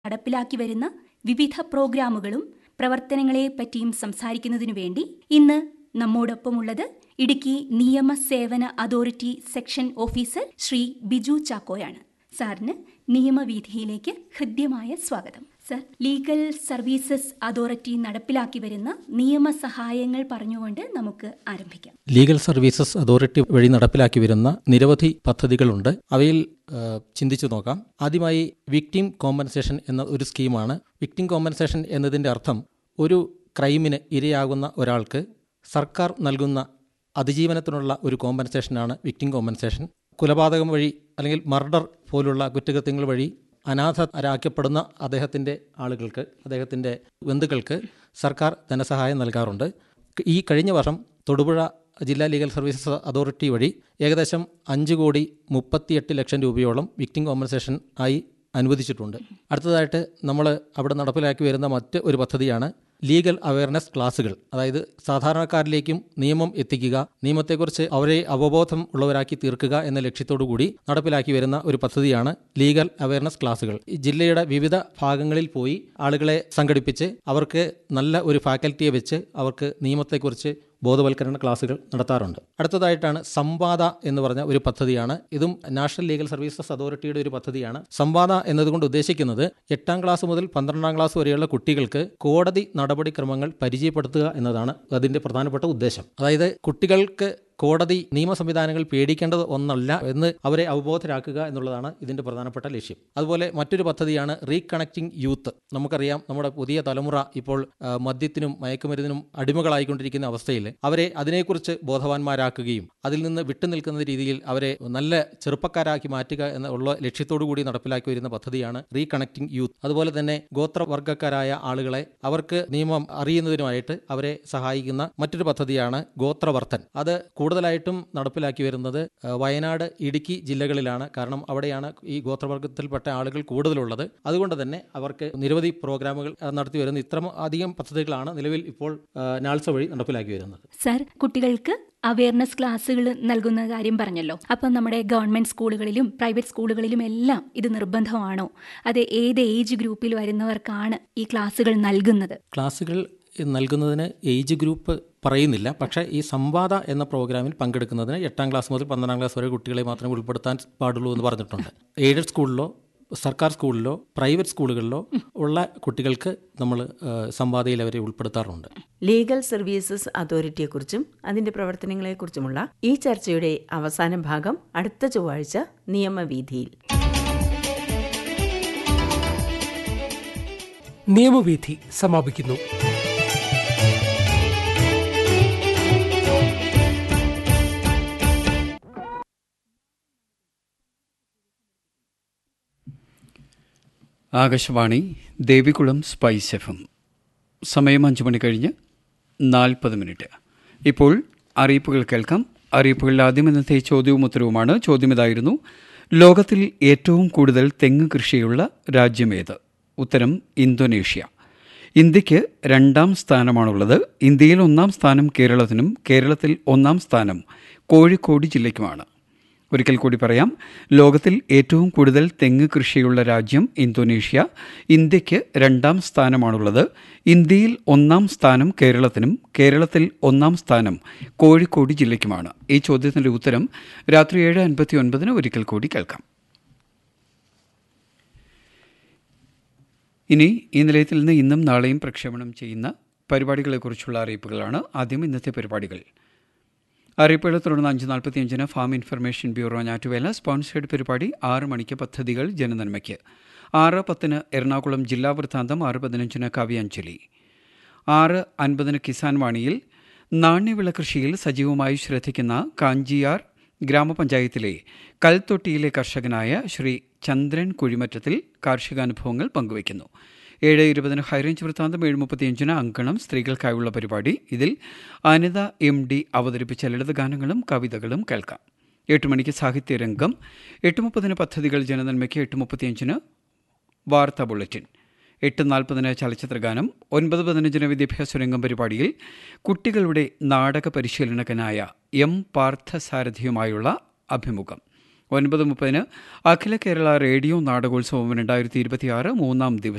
നടപ്പിലാക്കി വരുന്ന വിവിധ പ്രോഗ്രാമുകളും പ്രവർത്തനങ്ങളെപ്പറ്റിയും സംസാരിക്കുന്നതിനു വേണ്ടി ഇന്ന് നമ്മോടൊപ്പമുള്ളത് ഇടുക്കി നിയമസേവന authority section officer Shri Biju ചാക്കോയാണ് സാറിന് നിയമവീഥിയിലേക്ക് ഹൃദ്യമായ സ്വാഗതം സർ ലീഗൽ സർവീസസ് അതോറിറ്റി നടപ്പിലാക്കി വരുന്ന നിയമസഹായങ്ങൾ പറഞ്ഞുകൊണ്ട് നമുക്ക് ആരംഭിക്കാം ലീഗൽ സർവീസസ് അതോറിറ്റി വഴി നടപ്പിലാക്കി വരുന്ന നിരവധി പദ്ധതികളുണ്ട് അവയിൽ ആ, ചിന്തിച്ചു നോക്കാം ആദ്യമായി വിക്ടിം കോമ്പൻസേഷൻ എന്ന ഒരു സ്കീമാണ് വിക്ടിം കോമ്പൻസേഷൻ എന്നതിൻ്റെ അർത്ഥം ഒരു ക്രൈമിന് ഇരയാകുന്ന ഒരാൾക്ക് സർക്കാർ നൽകുന്ന അതിജീവനത്തിനുള്ള ഒരു കോമ്പൻസേഷനാണ് വിക്ടിം കോമ്പൻസേഷൻ കൊലപാതകം വഴി അല്ലെങ്കിൽ മർഡർ പോലുള്ള കുറ്റകൃത്യങ്ങൾ വഴി അനാഥരാക്കപ്പെടുന്ന അദ്ദേഹത്തിൻ്റെ ആളുകൾക്ക് അദ്ദേഹത്തിൻ്റെ ബന്ധുക്കൾക്ക് സർക്കാർ ധനസഹായം നൽകാറുണ്ട് ഈ കഴിഞ്ഞ വർഷം തൊടുപുഴ ജില്ലാ ലീഗൽ സർവീസസ് അതോറിറ്റി വഴി ഏകദേശം അഞ്ച് കോടി മുപ്പത്തിയെട്ട് ലക്ഷം രൂപയോളം വിക്ടിം കോമ്പൻസേഷൻ ആയി അനുവദിച്ചിട്ടുണ്ട് അടുത്തതായിട്ട് നമ്മൾ അവിടെ നടപ്പിലാക്കി വരുന്ന മറ്റ് ഒരു പദ്ധതിയാണ് ലീഗൽ അവയർനെസ് ക്ലാസുകൾ അതായത് സാധാരണക്കാരിലേക്കും നിയമം എത്തിക്കുക നിയമത്തെക്കുറിച്ച് അവരെ അവബോധം ഉള്ളവരാക്കി തീർക്കുക എന്ന ലക്ഷ്യത്തോടു കൂടി നടപ്പിലാക്കി വരുന്ന ഒരു പദ്ധതിയാണ് ലീഗൽ അവയർനെസ് ക്ലാസുകൾ ഈ ജില്ലയുടെ വിവിധ ഭാഗങ്ങളിൽ പോയി ആളുകളെ സംഘടിപ്പിച്ച് അവർക്ക് നല്ല ഒരു ഫാക്കൽറ്റിയെ വെച്ച് അവർക്ക് നിയമത്തെക്കുറിച്ച് ബോധവൽക്കരണ ക്ലാസുകൾ നടത്താറുണ്ട് അടുത്തതായിട്ടാണ് സംവാദ എന്ന് പറഞ്ഞ ഒരു പദ്ധതിയാണ് ഇതും നാഷണൽ ലീഗൽ സർവീസസ് അതോറിറ്റിയുടെ ഒരു പദ്ധതിയാണ് സംവാദ എന്നതുകൊണ്ട് ഉദ്ദേശിക്കുന്നത് എട്ടാം ക്ലാസ് മുതൽ പന്ത്രണ്ടാം ക്ലാസ് വരെയുള്ള കുട്ടികൾക്ക് കോടതി നടപടിക്രമങ്ങൾ പരിചയപ്പെടുത്തുക എന്നതാണ് അതിന്റെ പ്രധാനപ്പെട്ട ഉദ്ദേശം അതായത് കുട്ടികൾക്ക് കോടതി നിയമ സംവിധാനങ്ങൾ പേടിക്കേണ്ടത് ഒന്നല്ല എന്ന് അവരെ അവബോധരാക്കുക എന്നുള്ളതാണ് ഇതിന്റെ പ്രധാനപ്പെട്ട ലക്ഷ്യം അതുപോലെ മറ്റൊരു പദ്ധതിയാണ് റീകണക്റ്റിംഗ് യൂത്ത് നമുക്കറിയാം നമ്മുടെ പുതിയ തലമുറ ഇപ്പോൾ ആ, മദ്യത്തിനും മയക്കുമരുന്നിനും അടിമകളായിക്കൊണ്ടിരിക്കുന്ന അവസ്ഥയിൽ അവരെ അതിനെക്കുറിച്ച് ബോധവാന്മാരാക്കുകയും അതിൽ നിന്ന് വിട്ടുനിൽക്കുന്ന രീതിയിൽ അവരെ നല്ല ചെറുപ്പക്കാരാക്കി മാറ്റുക എന്നുള്ള ലക്ഷ്യത്തോടു കൂടി നടപ്പിലാക്കി വരുന്ന പദ്ധതിയാണ് റീകണക്റ്റിംഗ് യൂത്ത് അതുപോലെ തന്നെ ഗോത്രവർഗ്ഗക്കാരായ ആളുകളെ അവർക്ക് നിയമം അറിയുന്നതിനുമായിട്ട് അവരെ സഹായിക്കുന്ന മറ്റൊരു പദ്ധതിയാണ് ഗോത്രവർത്തൻ അത് കൂടുതലായിട്ടും നടപ്പിലാക്കി വരുന്നത് ആ, വയനാട് ഇടുക്കി ജില്ലകളിലാണ് കാരണം അവിടെയാണ് ഈ ഗോത്രവർഗത്തിൽപ്പെട്ട ആളുകൾ കൂടുതലുള്ളത് അതുകൊണ്ട് തന്നെ അവർക്ക് നിരവധി പ്രോഗ്രാമുകൾ ആ, നടത്തി വരുന്ന ഇത്ര അധികം പദ്ധതികളാണ് നിലവിൽ ഇപ്പോൾ ആ, നാൾസ വഴി നടപ്പിലാക്കി വരുന്നത് സർ കുട്ടികൾക്ക് അവയർനെസ് ക്ലാസ്സുകൾ നൽകുന്ന കാര്യം പറഞ്ഞല്ലോ അപ്പം നമ്മുടെ ഗവൺമെന്റ് സ്കൂളുകളിലും പ്രൈവറ്റ് സ്കൂളുകളിലും എല്ലാം ഇത് നിർബന്ധമാണോ അത് ഏത് ഏജ് ഗ്രൂപ്പിൽ വരുന്നവർക്കാണ് ഈ ക്ലാസ്സുകൾ നൽകുന്നത് ക്ലാസ്സുകൾ നൽകുന്നതിന് ഏജ് ഗ്രൂപ്പ് പറയുന്നില്ല പക്ഷേ ഈ സംവാദ എന്ന പ്രോഗ്രാമിൽ പങ്കെടുക്കുന്നതിന് എട്ടാം ക്ലാസ് മുതൽ പന്ത്രണ്ടാം ക്ലാസ് വരെ കുട്ടികളെ മാത്രമേ ഉൾപ്പെടുത്താൻ പാടുള്ളൂ എന്ന് പറഞ്ഞിട്ടുണ്ട് എയ്ഡഡ് സ്കൂളിലോ സർക്കാർ സ്കൂളിലോ പ്രൈവറ്റ് സ്കൂളുകളിലോ ഉള്ള കുട്ടികൾക്ക് നമ്മൾ സംവാദയിൽ അവരെ ഉൾപ്പെടുത്താറുണ്ട് ലീഗൽ സർവീസസ് അതോറിറ്റിയെക്കുറിച്ചും അതിന്റെ പ്രവർത്തനങ്ങളെക്കുറിച്ചുമുള്ള ഈ ചർച്ചയുടെ അവസാന ഭാഗം അടുത്ത ചൊവ്വാഴ്ച നിയമവീഥിയിൽ നിയമവീഥി സമാപിക്കുന്നു Akashvani Devikulam spice F M സമയം അഞ്ച് മണി കഴിഞ്ഞ് നാൽപ്പത് മിനിറ്റ് ഇപ്പോൾ അറിയിപ്പുകൾ കേൾക്കാം അറിയിപ്പുകളിൽ ആദ്യം ഇന്നത്തെ ചോദ്യവും ഉത്തരവുമാണ് ചോദ്യം ഇതായിരുന്നു ലോകത്തിൽ ഏറ്റവും കൂടുതൽ തെങ്ങ് കൃഷിയുള്ള രാജ്യമേത് ഉത്തരം ഇന്തോനേഷ്യ ഇന്ത്യക്ക് രണ്ടാം സ്ഥാനമാണുള്ളത് ഇന്ത്യയിൽ ഒന്നാം സ്ഥാനം കേരളത്തിനും കേരളത്തിൽ ഒന്നാം സ്ഥാനം കോഴിക്കോട് ജില്ലയ്ക്കുമാണ് ഒരിക്കൽ കൂടി പറയാം ലോകത്തിൽ ഏറ്റവും കൂടുതൽ തെങ്ങ് കൃഷിയുള്ള രാജ്യം ഇന്തോനേഷ്യ ഇന്ത്യക്ക് രണ്ടാം സ്ഥാനമാണുള്ളത് ഇന്ത്യയിൽ ഒന്നാം സ്ഥാനം കേരളത്തിനും കേരളത്തിൽ ഒന്നാം സ്ഥാനം കോഴിക്കോട് ജില്ലയ്ക്കുമാണ് ഈ ചോദ്യത്തിന്റെ ഉത്തരം രാത്രി ഏഴ് അൻപത്തി ഒൻപതിന് ഒരിക്കൽ കൂടി കേൾക്കാം ഇനി ഈ നിലയത്തിൽ നിന്ന് ഇന്നും നാളെയും പ്രക്ഷേപണം ചെയ്യുന്ന പരിപാടികളെക്കുറിച്ചുള്ള അറിയിപ്പുകളാണ് ആദ്യം ഇന്നത്തെ പരിപാടികൾ അറിയിപ്പുകളെ തുടർന്ന് അഞ്ച് നാൽപ്പത്തിയഞ്ചിന് farm information bureau Njattuvela sponsored പരിപാടി ആറ് മണിക്ക് പദ്ധതികൾ ജനനന്മയ്ക്ക് ആറ് പത്തിന് എറണാകുളം ജില്ലാ വൃത്താന്തം ആറ് പതിനഞ്ചിന് കാവ്യാഞ്ജലി ആറ് അൻപതിന് കിസാൻ വാണിയിൽ നാണ്യവിള കൃഷിയിൽ സജീവമായി ശ്രദ്ധിക്കുന്ന കാഞ്ചിയാർ ഗ്രാമപഞ്ചായത്തിലെ കൽത്തൊട്ടിയിലെ കർഷകനായ ശ്രീ ചന്ദ്രൻ കുഴിമറ്റത്തിൽ കാർഷികാനുഭവങ്ങൾ പങ്കുവയ്ക്കുന്നു ഏഴ് ഇരുപതിന് ഹൈറേഞ്ച് വൃത്താന്തം ഏഴ് മുപ്പത്തിയഞ്ചിന് അങ്കണം സ്ത്രീകൾക്കായുള്ള പരിപാടി ഇതിൽ അനിത എം ഡി അവതരിപ്പിച്ച ലളിതഗാനങ്ങളും കവിതകളും കേൾക്കാം എട്ട് മണിക്ക് സാഹിത്യരംഗം എട്ട് മുപ്പതിന് പദ്ധതികൾ ജനനന്മയ്ക്ക് എട്ട് മുപ്പത്തിയഞ്ചിന് വാർത്താ ബുള്ളറ്റിൻ എട്ട് നാൽപ്പതിന് ചലച്ചിത്രഗാനം ഒൻപത് പതിനഞ്ചിന് വിദ്യാഭ്യാസ രംഗം പരിപാടിയിൽ കുട്ടികളുടെ നാടക പരിശീലനകനായ എം പാർത്ഥസാരഥിയുമായുള്ള അഭിമുഖം ഒൻപത് മുപ്പതിന് അഖില കേരള റേഡിയോ നാടകോത്സവം രണ്ടായിരത്തി ഇരുപത്തിയാറ് മൂന്നാം ദിവസം